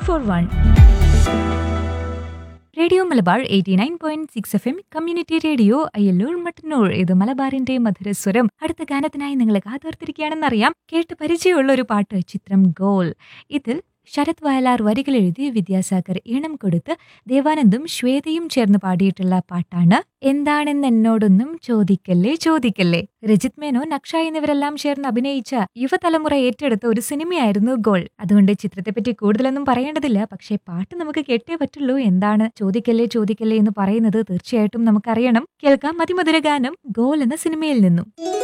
four one radio Malabar eighty nine point six F M community radio Ayyallur Mattannur ഇത് മലബാറിന്റെ മധുരസ്വരം അടുത്ത ഗാനത്തിനായി നിങ്ങൾ കാതോർത്തിരിക്കുകയാണെന്നറിയാം കേട്ട് പരിചയമുള്ള ഒരു പാട്ട് ചിത്രം ഗോൾ ഇതിൽ ശരത് വയലാർ വരികൾ എഴുതി വിദ്യാസാഗർ ഈണം കൊടുത്ത് ദേവാനന്ദും ശ്വേതയും ചേർന്ന് പാടിയിട്ടുള്ള പാട്ടാണ് എന്താണെന്ന് എന്നോടൊന്നും ചോദിക്കല്ലേ ചോദിക്കല്ലേ രജിത് മേനോൻ അക്ഷയ് എന്നിവരെല്ലാം ചേർന്ന് അഭിനയിച്ച യുവതലമുറ ഏറ്റെടുത്ത ഒരു സിനിമയായിരുന്നു ഗോൾ അതുകൊണ്ട് ചിത്രത്തെപ്പറ്റി കൂടുതലൊന്നും പറയേണ്ടതില്ല പക്ഷേ പാട്ട് നമുക്ക് കേട്ടേ പറ്റുള്ളൂ എന്താണ് ചോദിക്കല്ലേ ചോദിക്കല്ലേ എന്ന് പറയുന്നത് തീർച്ചയായിട്ടും നമുക്കറിയണം കേൾക്കാം മതിമധുര ഗാനം ഗോൾ എന്ന സിനിമയിൽ നിന്നും